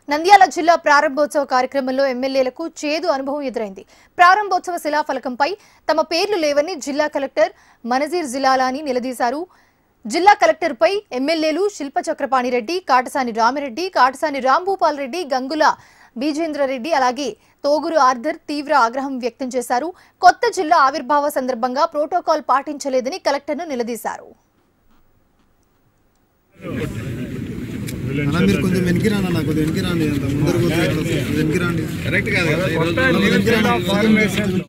నంద్యాల జిల్లా ప్రారంభోత్సవ కార్యక్రమంలో ఎమ్మెల్యేలకు చేదు అనుభవం ఎదురైంది ప్రారంభోత్సవ శిలాఫలకంపై తమ పేర్లు లేవని జిల్లా కలెక్టర్ మనజీర్ జిలాలాని నిలదీశారు జిల్లా కలెక్టర్పై ఎమ్మెల్యేలు శిల్ప చక్రపాణిరెడ్డి కాటసాని రామిరెడ్డి కాటసాని రాంభూపాల్ రెడ్డి గంగుల బీజేంద్రరెడ్డి అలాగే తోగురు ఆర్దర్ తీవ్ర ఆగ్రహం వ్యక్తం చేశారు కొత్త జిల్లా ఆవిర్భావ సందర్భంగా ప్రోటోకాల్ పాటించలేదని కలెక్టర్ను నిలదీశారు అలా మీరు కొంచెం వెనక్కి రాండి అన్న కొంచెం వెనక్కి రాండి అంత ముందర పోతే ఎట్లా వస్తుంది? వెనక్కి రాండి కరెక్ట్ కాదు కదా ఈరోజు వెనక్కి రాండి